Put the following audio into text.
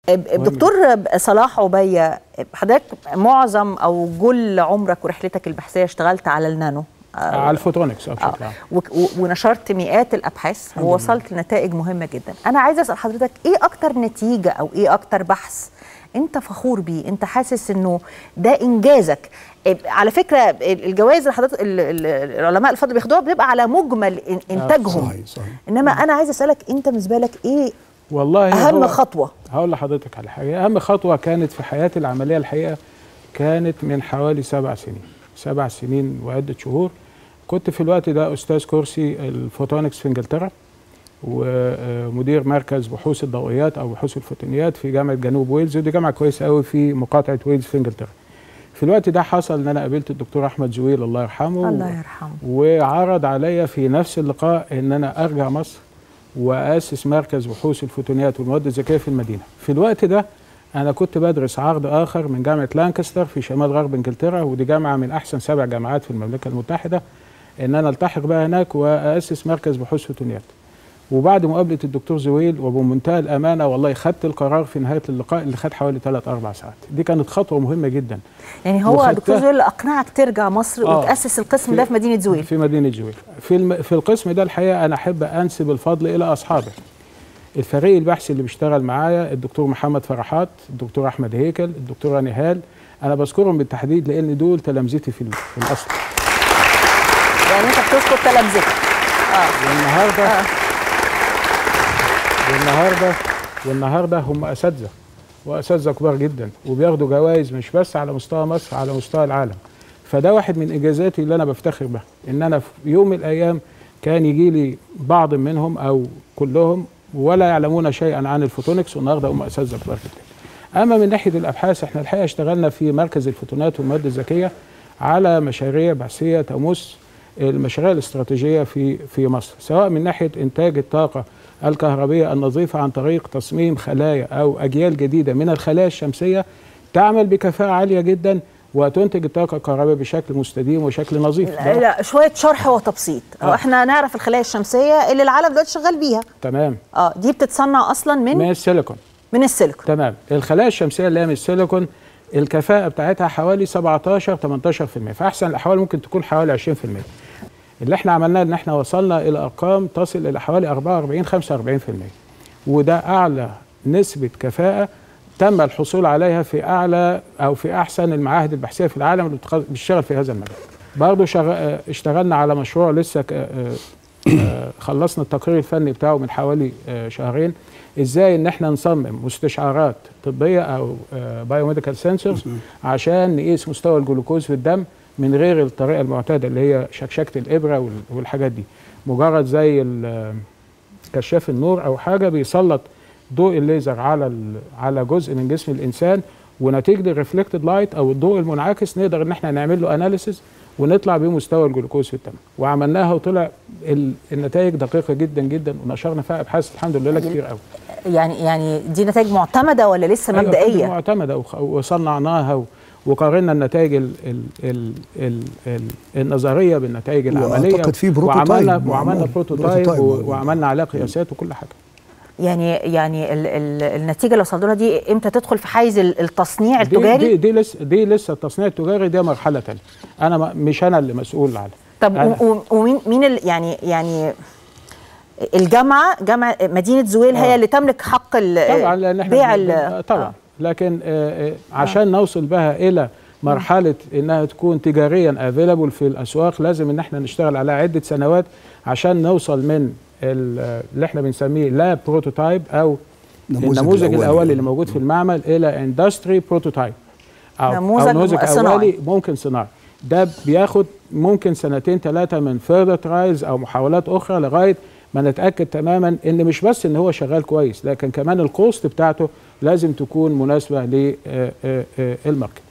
دكتور صلاح عبيه حضرتك معظم او جل عمرك ورحلتك البحثيه اشتغلت على النانو على الفوتونكس آه. ونشرت مئات الابحاث ووصلت لنتائج مهمه جدا انا عايزه اسال حضرتك ايه اكتر نتيجه او ايه اكتر بحث انت فخور بيه انت حاسس انه ده انجازك على فكره الجوائز اللي حضرتك العلماء الفضل بياخدوها بتبقى على مجمل انتاجهم صحيح صحيح. انما انا عايزه اسالك انت بالنسبه لك ايه والله اهم خطوه هقول لحضرتك على حاجه اهم خطوه كانت في حياتي العمليه الحقيقه كانت من حوالي سبع سنين سبع سنين وعده شهور كنت في الوقت ده استاذ كرسي الفوتونكس في انجلترا ومدير مركز بحوث الضوئيات او بحوث الفوتونيات في جامعه جنوب ويلز ودي جامعه كويسه قوي في مقاطعه ويلز في انجلترا في الوقت ده حصل ان انا قابلت الدكتور احمد زويل الله يرحمه الله يرحمه وعرض عليا في نفس اللقاء ان انا ارجع مصر واسس مركز بحوث الفوتونيات والمواد الذكيه في المدينه في الوقت ده انا كنت بدرس عرض اخر من جامعه لانكستر في شمال غرب انجلترا ودي جامعه من احسن سبع جامعات في المملكه المتحده ان انا التحق بها هناك واسس مركز بحوث فوتونيات وبعد مقابله الدكتور زويل وبمنتهى الامانه والله خدت القرار في نهايه اللقاء اللي خد حوالي 3 4 ساعات دي كانت خطوه مهمه جدا يعني هو دكتور زويل اللي اقنعك ترجع مصر آه وتاسس القسم ده في مدينه زويل في مدينه زويل في الم... في القسم ده الحقيقه انا احب انسب الفضل الى اصحابه الفريق البحثي اللي بيشتغل معايا الدكتور محمد فرحات الدكتور احمد هيكل الدكتوره نهال انا بذكرهم بالتحديد لان دول تلامذتي في, في الاصل يعني انت بتذكر تلامذتك اه والنهارده آه. والنهارده والنهارده هم اساتذه واساتذه كبار جدا وبياخدوا جوائز مش بس على مستوى مصر على مستوى العالم فده واحد من انجازاتي اللي انا بفتخر بها ان انا في يوم من الايام كان يجي لي بعض منهم او كلهم ولا يعلمون شيئا عن الفوتونكس والنهارده هم اساتذه كبار جدا اما من ناحيه الابحاث احنا الحقيقه اشتغلنا في مركز الفوتونات والمواد الذكيه على مشاريع بحثيه تمس المشاريع الاستراتيجيه في في مصر سواء من ناحيه انتاج الطاقه الكهربيه النظيفه عن طريق تصميم خلايا او اجيال جديده من الخلايا الشمسيه تعمل بكفاءه عاليه جدا وتنتج الطاقه الكهربائيه بشكل مستديم وشكل نظيف لا, لا شويه شرح وتبسيط آه. احنا نعرف الخلايا الشمسيه اللي العالم دلوقتي شغال بيها تمام اه دي بتتصنع اصلا من من السيليكون من السيليكون تمام الخلايا الشمسيه اللي هي من السيليكون الكفاءه بتاعتها حوالي 17 18% في احسن الاحوال ممكن تكون حوالي 20% اللي احنا عملناه ان احنا وصلنا الى ارقام تصل الى حوالي 44 45% وده اعلى نسبه كفاءه تم الحصول عليها في اعلى او في احسن المعاهد البحثيه في العالم اللي بتشتغل في هذا المجال. برضه شغ... اشتغلنا على مشروع لسه ك... خلصنا التقرير الفني بتاعه من حوالي شهرين ازاي ان احنا نصمم مستشعرات طبيه او بايوميديكال سنسورز عشان نقيس مستوى الجلوكوز في الدم من غير الطريقه المعتاده اللي هي شكشكه الابره والحاجات دي مجرد زي كشاف النور او حاجه بيسلط ضوء الليزر على على جزء من جسم الانسان ونتيجه الريفلكتد لايت او الضوء المنعكس نقدر ان احنا نعمل له اناليسيس ونطلع بيه مستوى الجلوكوز في الدم وعملناها وطلع النتائج دقيقه جدا جدا ونشرنا فيها ابحاث الحمد لله كتير قوي يعني يعني دي نتائج معتمده ولا لسه مبدئيه أيوة معتمده وصنعناها وقارنا النتائج ال ال ال ال ال النظريه بالنتائج العمليه واعتقد في بروتوتايب وعملنا وعملنا بروتوتايب, بروتوتايب وعملنا عليه قياسات وكل حاجه يعني يعني ال ال النتيجه اللي وصلنا لها دي امتى تدخل في حيز التصنيع التجاري؟ دي, دي لسه دي لسه التصنيع التجاري دي مرحله ثانيه انا مش انا اللي مسؤول عنها طب ومين مين يعني يعني الجامعه جامعه مدينه زويل آه. هي اللي تملك حق طبعا لان احنا بيع طبعا آه. لكن آه عشان آه. نوصل بها الى مرحله انها تكون تجاريا افيلابل في الاسواق لازم ان احنا نشتغل على عده سنوات عشان نوصل من اللي احنا بنسميه لاب بروتوتايب او نموذج النموذج الأولي. الاولي اللي موجود في المعمل الى اندستري بروتوتايب او نموذج أو نموذج صناعي. اولي ممكن صناعي ده بياخد ممكن سنتين ثلاثه من فيرذر ترايلز او محاولات اخرى لغايه ما نتاكد تماما ان مش بس ان هو شغال كويس لكن كمان الكوست بتاعته لازم تكون مناسبه للماركت